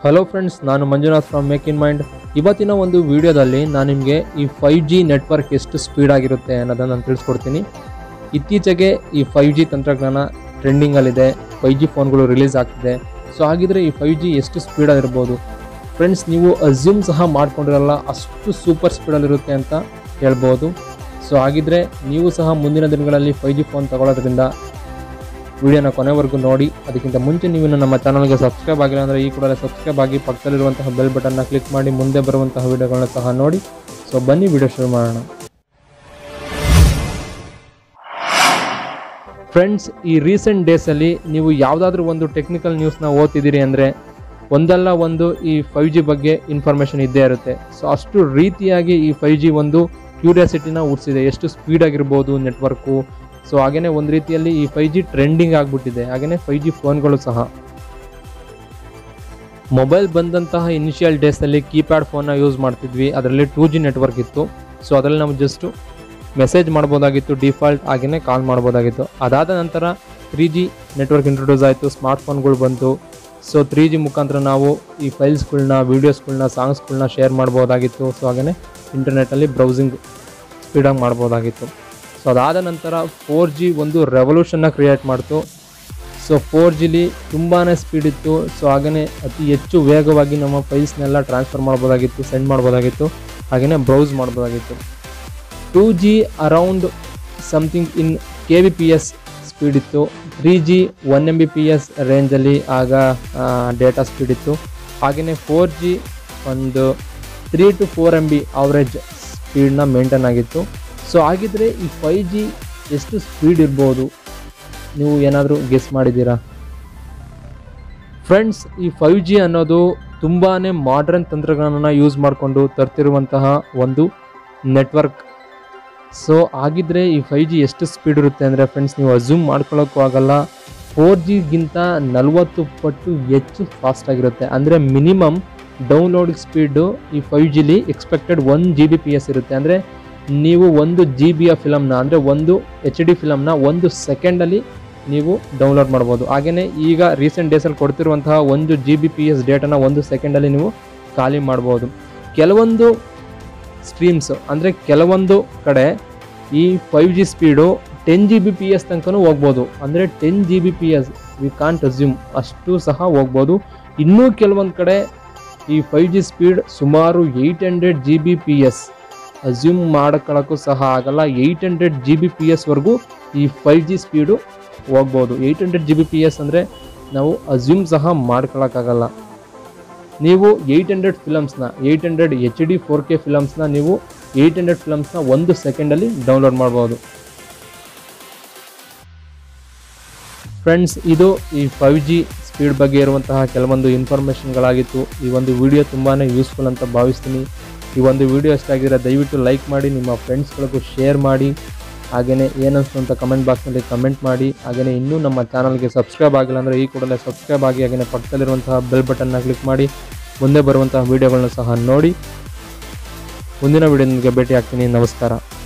hello friends ನಾನು Manjunath from make in mind ಇವತ್ತಿನ ಒಂದು ವಿಡಿಯೋದಲ್ಲಿ ನಾನು ನಿಮಗೆ ಈ ಫೈವ್ ಜಿ ನೆಟ್ವರ್ಕ್ ಎಷ್ಟು ಸ್ಪೀಡ್ ಆಗಿರುತ್ತೆ ಅನ್ನೋದನ್ನು ನಾನು ತಿಳಿಸ್ಕೊಡ್ತೀನಿ ಇತ್ತೀಚೆಗೆ ಈ ಫೈವ್ ಜಿ ತಂತ್ರಜ್ಞಾನ ಟ್ರೆಂಡಿಂಗಲ್ಲಿದೆ ಫೈವ್ ಜಿ ಫೋನ್ಗಳು ರಿಲೀಸ್ ಆಗ್ತಿದೆ ಸೊ ಹಾಗಿದ್ರೆ ಈ ಫೈವ್ ಜಿ ಎಷ್ಟು ಸ್ಪೀಡಾಗಿರ್ಬೋದು ಫ್ರೆಂಡ್ಸ್ ನೀವು ಅಸ್ಯೂಮ್ ಸಹ ಮಾಡ್ಕೊಂಡಿರಲ್ಲ ಅಷ್ಟು ಸೂಪರ್ ಸ್ಪೀಡಲ್ಲಿರುತ್ತೆ ಅಂತ ಹೇಳ್ಬೋದು ಸೊ ಹಾಗಿದ್ರೆ ನೀವು ಸಹ ಮುಂದಿನ ದಿನಗಳಲ್ಲಿ ಫೈವ್ ಜಿ ಫೋನ್ ತಗೊಳ್ಳೋದ್ರಿಂದ ವಿಡಿಯೋನ ಕೊನೆವರೆಗೂ ನೋಡಿ ಅದಕ್ಕಿಂತ ಮುಂಚೆ ನೀವು ಇನ್ನು ನಮ್ಮ ಚಾನಲ್ಗೆ ಸಬ್ಸ್ಕ್ರೈಬ್ ಆಗಿಲ್ಲ ಅಂದರೆ ಈ ಕೂಡಲೇ ಸಬ್ಸ್ಕ್ರೈಬ್ ಆಗಿ ಪಕ್ಕದಲ್ಲಿರುವಂತಹ ಬೆಲ್ ಬಟನ್ನ ಕ್ಲಿಕ್ ಮಾಡಿ ಮುಂದೆ ಬರುವಂತಹ ವಿಡಿಯೋಗಳನ್ನ ಸಹ ನೋಡಿ ಸೊ ಬನ್ನಿ ವಿಡಿಯೋ ಶುರು ಮಾಡೋಣ ಫ್ರೆಂಡ್ಸ್ ಈ ರೀಸೆಂಟ್ ಡೇಸಲ್ಲಿ ನೀವು ಯಾವುದಾದ್ರೂ ಒಂದು ಟೆಕ್ನಿಕಲ್ ನ್ಯೂಸ್ನ ಓದ್ತಿದ್ದೀರಿ ಅಂದರೆ ಒಂದಲ್ಲ ಒಂದು ಈ ಫೈವ್ ಜಿ ಬಗ್ಗೆ ಇನ್ಫಾರ್ಮೇಷನ್ ಇದ್ದೇ ಇರುತ್ತೆ ಸೊ ಅಷ್ಟು ರೀತಿಯಾಗಿ ಈ ಫೈವ್ ಜಿ ಒಂದು ಕ್ಯೂರಿಯಾಸಿಟಿನ ಹುಟ್ಟಿಸಿದೆ ಎಷ್ಟು ಸ್ಪೀಡ್ ಆಗಿರ್ಬೋದು ನೆಟ್ವರ್ಕು ಸೊ ಹಾಗೆಯೇ ಒಂದು ರೀತಿಯಲ್ಲಿ ಈ ಫೈವ್ ಜಿ ಟ್ರೆಂಡಿಂಗ್ ಆಗಿಬಿಟ್ಟಿದೆ ಹಾಗೆಯೇ ಫೈವ್ ಜಿ ಫೋನ್ಗಳು ಸಹ ಮೊಬೈಲ್ ಬಂದಂತಹ ಇನಿಷಿಯಲ್ ಡೇಸಲ್ಲಿ ಕೀಪ್ಯಾಡ್ ಫೋನ್ನ ಯೂಸ್ ಮಾಡ್ತಿದ್ವಿ ಅದರಲ್ಲಿ ಟೂ ಜಿ ನೆಟ್ವರ್ಕ್ ಇತ್ತು ಸೊ ಅದರಲ್ಲಿ ನಾವು ಜಸ್ಟು ಮೆಸೇಜ್ ಮಾಡ್ಬೋದಾಗಿತ್ತು ಡಿಫಾಲ್ಟ್ ಹಾಗೆಯೇ ಕಾಲ್ ಮಾಡ್ಬೋದಾಗಿತ್ತು ಅದಾದ ನಂತರ ತ್ರೀ ಜಿ ನೆಟ್ವರ್ಕ್ ಇಂಟ್ರೊಡ್ಯೂಸ್ ಆಯಿತು ಸ್ಮಾರ್ಟ್ ಫೋನ್ಗಳು ಬಂತು ಸೊ ತ್ರೀ ಜಿ ಮುಖಾಂತರ ನಾವು ಈ ಫೈಲ್ಸ್ಗಳನ್ನ ವೀಡಿಯೋಸ್ಗಳನ್ನ ಸಾಂಗ್ಸ್ಗಳನ್ನ ಶೇರ್ ಮಾಡ್ಬೋದಾಗಿತ್ತು ಸೊ ಹಾಗೆಯೇ ಇಂಟರ್ನೆಟ್ಟಲ್ಲಿ ಬ್ರೌಸಿಂಗ್ ಸ್ಪೀಡಾಗಿ ಮಾಡ್ಬೋದಾಗಿತ್ತು ಸೊ ಅದಾದ ನಂತರ ಫೋರ್ ಜಿ ಒಂದು ರೆವಲ್ಯೂಷನ್ನ ಕ್ರಿಯೇಟ್ ಮಾಡ್ತು ಸೊ ಫೋರ್ ಜಿಲಿ ತುಂಬಾ ಸ್ಪೀಡ್ ಇತ್ತು ಸೊ ಹಾಗೆಯೇ ಅತಿ ಹೆಚ್ಚು ವೇಗವಾಗಿ ನಮ್ಮ ಫೈಲ್ಸ್ನೆಲ್ಲ ಟ್ರಾನ್ಸ್ಫರ್ ಮಾಡ್ಬೋದಾಗಿತ್ತು ಸೆಂಡ್ ಮಾಡ್ಬೋದಾಗಿತ್ತು ಹಾಗೆಯೇ ಬ್ರೌಸ್ ಮಾಡ್ಬೋದಾಗಿತ್ತು two G around something in K B P S speed ಇತ್ತು three G one M B P S ರೇಂಜಲ್ಲಿ ಆಗ ಡೇಟಾ ಸ್ಪೀಡ್ ಇತ್ತು ಹಾಗೆಯೇ ಫೋರ್ ಜಿ ಒಂದು three to four M B average ಸ್ಪೀಡ್ನ ಮೇಂಟೈನ್ ಆಗಿತ್ತು ಸೊ ಹಾಗಿದ್ರೆ ಈ ಫೈವ್ ಜಿ ಎಷ್ಟು ಸ್ಪೀಡ್ ಇರ್ಬೋದು ನೀವು ಏನಾದರೂ ಗೆಸ್ ಮಾಡಿದ್ದೀರಾ ಫ್ರೆಂಡ್ಸ್ ಈ ಫೈವ್ ಜಿ ಅನ್ನೋದು ತುಂಬಾ ಮಾಡ್ರನ್ ತಂತ್ರಜ್ಞಾನನ ಯೂಸ್ ಮಾಡಿಕೊಂಡು ತರ್ತಿರುವಂತಹ ಒಂದು ನೆಟ್ವರ್ಕ್ ಸೊ ಹಾಗಿದ್ರೆ ಈ ಫೈವ್ ಜಿ ಎಷ್ಟು ಸ್ಪೀಡ್ ಇರುತ್ತೆ ಅಂದರೆ ಫ್ರೆಂಡ್ಸ್ ನೀವು ಅಸ್ಯೂಮ್ ಮಾಡ್ಕೊಳ್ಳೋಕ್ಕೂ ಆಗಲ್ಲ ಫೋರ್ ಜಿಗಿಂತ ನಲವತ್ತು ಪಟ್ಟು ಹೆಚ್ಚು ಫಾಸ್ಟ್ ಆಗಿರುತ್ತೆ ಅಂದರೆ ಮಿನಿಮಮ್ ಡೌನ್ಲೋಡ್ ಸ್ಪೀಡು ಈ ಫೈವ್ ಜಿಲಿ expected one G B P S ಇರುತ್ತೆ ಅಂದರೆ ನೀವು ಒಂದು ಜಿ ಬಿಯ ಫಿಲಮ್ನ ಅಂದರೆ ಒಂದು ಎಚ್ ಡಿ ಫಿಲಮ್ನ ಒಂದು ಸೆಕೆಂಡಲ್ಲಿ ನೀವು ಡೌನ್ಲೋಡ್ ಮಾಡ್ಬೋದು ಹಾಗೆಯೇ ಈಗ ರೀಸೆಂಟ್ ಡೇಸಲ್ಲಿ ಕೊಡ್ತಿರುವಂತಹ ಒಂದು ಜಿ ಬಿ ಪಿ ಎಸ್ ಡೇಟನ ಒಂದು ಸೆಕೆಂಡಲ್ಲಿ ನೀವು ಖಾಲಿ ಮಾಡ್ಬೋದು ಕೆಲವೊಂದು ಸ್ಟ್ರೀಮ್ಸ್ ಅಂದರೆ ಕೆಲವೊಂದು ಕಡೆ ಈ five G speed ten G B P S ತನಕನೂ ಹೋಗ್ಬೋದು ಅಂದರೆ ten G B P S we can't assume ಅಷ್ಟು ಸಹ ಹೋಗ್ಬೋದು ಇನ್ನೂ ಕೆಲವೊಂದು ಕಡೆ ಈ ಫೈವ್ ಜಿ ಸ್ಪೀಡ್ ಸುಮಾರು eight hundred G B P S assume ಮಾಡ್ಕೊಳ್ಳೋಕ್ಕೂ ಸಹ ಆಗಲ್ಲ eight hundred G B P ಎಸ್ವರೆಗೂ ಈ ಫೈವ್ ಜಿ ಸ್ಪೀಡು ಹೋಗ್ಬೋದು eight hundred G B P S ಅಂದರೆ ನಾವು ಅಸ್ಯೂಮ್ ಸಹ ಮಾಡ್ಕೊಳಕ್ಕಾಗಲ್ಲ ನೀವು eight hundred ಫಿಲಮ್ಸ್ನ eight hundred H D four K ಫಿಲಮ್ಸ್ನ ನೀವು ಏಯ್ಟ್ ಹಂಡ್ರೆಡ್ ಫಿಲಮ್ಸ್ನ ಒಂದು ಸೆಕೆಂಡಲ್ಲಿ ಡೌನ್ಲೋಡ್ ಮಾಡ್ಬೋದು ಫ್ರೆಂಡ್ಸ್ ಇದು ಈ ಫೈವ್ ಜಿ ಸ್ಪೀಡ್ ಬಗ್ಗೆ ಇರುವಂತಹ ಕೆಲವೊಂದು ಇನ್ಫಾರ್ಮೇಷನ್ಗಳಾಗಿತ್ತು ಈ ಒಂದು ವಿಡಿಯೋ ತುಂಬಾ ಯೂಸ್ಫುಲ್ ಅಂತ ಭಾವಿಸ್ತೀನಿ ಈ ಒಂದು ವಿಡಿಯೋ ಇಷ್ಟಾಗಿದ್ರೆ ದಯವಿಟ್ಟು ಲೈಕ್ ಮಾಡಿ ನಿಮ್ಮ ಫ್ರೆಂಡ್ಸ್ಗಳಿಗೂ ಶೇರ್ ಮಾಡಿ ಹಾಗೆಯೇ ಏನನ್ಸ್ತು ಅಂತ ಕಮೆಂಟ್ ಬಾಕ್ಸ್ನಲ್ಲಿ ಕಮೆಂಟ್ ಮಾಡಿ ಹಾಗೆಯೇ ಇನ್ನೂ ನಮ್ಮ ಚಾನಲ್ಗೆ ಸಬ್ಸ್ಕ್ರೈಬ್ ಆಗಿಲ್ಲ ಅಂದರೆ ಈ ಕೂಡಲೇ ಸಬ್ಸ್ಕ್ರೈಬ್ ಆಗಿ ಹಾಗೆಯೇ ಪಕ್ಕದಲ್ಲಿರುವಂತಹ ಬೆಲ್ ಬಟನ್ನ ಕ್ಲಿಕ್ ಮಾಡಿ ಮುಂದೆ ಬರುವಂತಹ ವೀಡಿಯೋಗಳನ್ನ ಸಹ ನೋಡಿ ಮುಂದಿನ ವೀಡಿಯೋ ನಿಮಗೆ ಭೇಟಿ ಆಗ್ತೀನಿ ನಮಸ್ಕಾರ